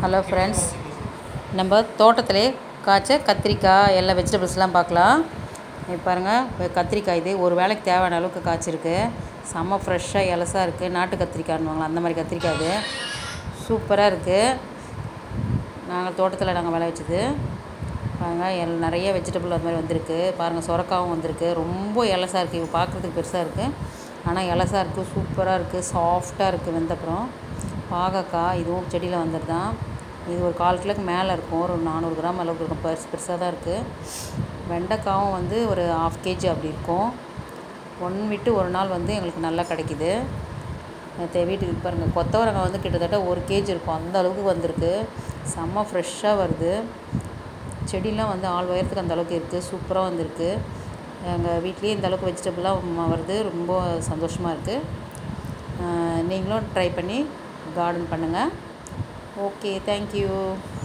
hello friends நம்ம தோட்டத்திலே காய்ச்ச கத்திரிக்காய் எல்லா வெஜிடபிள்ஸ்லாம் பார்க்கலாம் இப்போ பாருங்கள் இப்போ கத்திரிக்காய் இது ஒரு வேளைக்கு தேவையான அளவுக்கு காய்ச்சிருக்கு செம்ம ஃப்ரெஷ்ஷாக எலசாக இருக்குது நாட்டு கத்திரிக்காய்னுவாங்களா அந்த மாதிரி கத்திரிக்காய் இது சூப்பராக இருக்குது நாங்கள் தோட்டத்தில் நாங்கள் விளை வச்சது பாருங்கள் எல் நிறைய வெஜிடபிள் அது மாதிரி வந்திருக்கு பாருங்கள் சுரக்காவும் வந்திருக்கு ரொம்ப எலசாக இருக்குது இவ பார்க்குறதுக்கு பெருசாக இருக்குது ஆனால் எலசாக இருக்குது சூப்பராக இருக்குது சாஃப்டாக இருக்குது வெந்தப்புறம் பாகக்காய் இதுவும் செடியில் வந்தது தான் இது ஒரு கால் கிலோக்கு மேலே இருக்கும் ஒரு நானூறு கிராம் அளவுக்கு இருக்கும் பெருசு பெருசாக தான் இருக்குது வெண்டைக்காவும் வந்து ஒரு ஆஃப் கேஜி அப்படி இருக்கும் ஒன் விட்டு ஒரு நாள் வந்து எங்களுக்கு நல்லா கிடைக்கிது நேற்று வீட்டுக்கு பாருங்கள் கொத்தவரங்காய் வந்து கிட்டத்தட்ட ஒரு கேஜி இருக்கும் அந்த அளவுக்கு வந்திருக்கு செம்ம ஃப்ரெஷ்ஷாக வருது செடிலாம் வந்து ஆள் உயரத்துக்கு அந்த அளவுக்கு இருக்குது சூப்பராக வந்திருக்கு எங்கள் வீட்லேயே இந்த அளவுக்கு வெஜிடபிளாக வருது ரொம்ப சந்தோஷமாக இருக்குது நீங்களும் ட்ரை பண்ணி கார்டன் பண்ணுங்கள் ஓகே தேங்க்யூ